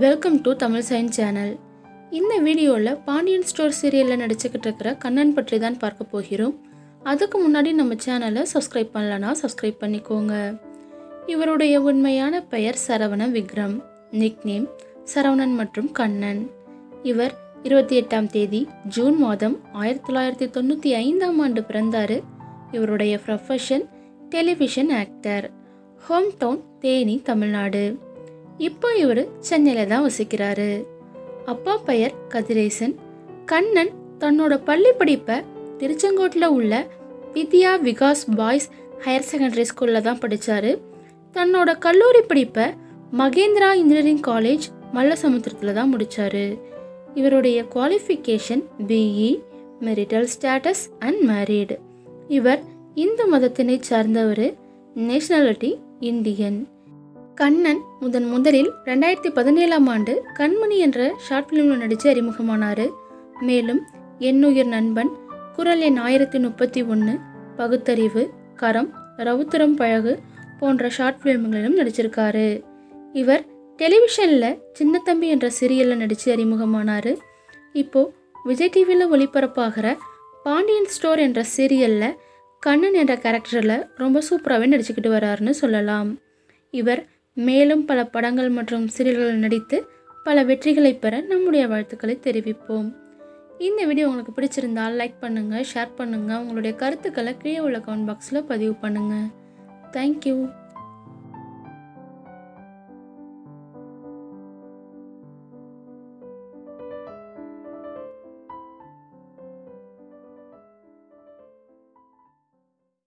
welcome to Tamil science channel இந்த வீடியோவில் Pandian store சீரியலில் நடிச்சுக்கிட்டு இருக்கிற கண்ணன் பற்றி தான் பார்க்க போகிறோம் அதுக்கு முன்னாடி நம்ம சேனலை சப்ஸ்கிரைப் பண்ணலனா சப்ஸ்கிரைப் பண்ணிக்கோங்க இவருடைய உண்மையான பெயர் சரவண விக்ரம் நிக்நேம் சரவணன் மற்றும் கண்ணன் இவர் இருபத்தி எட்டாம் தேதி ஜூன் மாதம் ஆயிரத்தி தொள்ளாயிரத்தி தொண்ணூற்றி ஐந்தாம் ஆண்டு பிறந்தார் இவருடைய profession television actor home town Theni Tamil Nadu இப்போ இவர் சென்னையில் தான் வசிக்கிறாரு அப்பா பெயர் கதிரேசன் கண்ணன் தன்னோட பள்ளி படிப்பை திருச்செங்கோட்டில் உள்ள Vidya Vikas boys higher secondary ஸ்கூலில் தான் படித்தார் தன்னோட கல்லூரி படிப்பை மகேந்திரா இன்ஜினியரிங் காலேஜ் மல்லசமுத்திரத்தில் தான் முடித்தார் இவருடைய qualification BE marital status and married இவர் இந்து மதத்தினை சார்ந்தவர் நேஷனாலிட்டி இந்தியன் கண்ணன் முதன் முதலில் ரெண்டாயிரத்தி பதினேழாம் ஆண்டு கண்மணி என்ற ஷார்ட் ஃபிலிமில் நடித்து அறிமுகமானார் மேலும் என்னுயிர் நண்பன் குரல் எண் ஆயிரத்தி முப்பத்தி ஒன்று பகுத்தறிவு கரம் ரவுத்திரம் பழகு போன்ற ஷார்ட் ஃபிலிம்களிலும் நடிச்சிருக்காரு இவர் டெலிவிஷனில் சின்னத்தம்பி என்ற சீரியலில் நடித்து அறிமுகமானார் இப்போது விஜய் டிவியில் ஒளிபரப்பாகிற பாண்டியன் ஸ்டோர் என்ற சீரியலில் கண்ணன் என்ற கேரக்டரில் ரொம்ப சூப்பராகவே நடிச்சுக்கிட்டு வராருன்னு சொல்லலாம் இவர் மேலும் பல படங்கள் மற்றும் சீரியல்களில் நடித்து பல வெற்றிகளை பெற நம்முடைய வாழ்த்துக்களை தெரிவிப்போம் இந்த வீடியோ உங்களுக்கு பிடிச்சிருந்தால் லைக் பண்ணுங்கள் ஷேர் பண்ணுங்கள் உங்களுடைய கருத்துக்களை கீழே உள்ள கமெண்ட் பாக்ஸில் பதிவு பண்ணுங்கள் தேங்க்யூ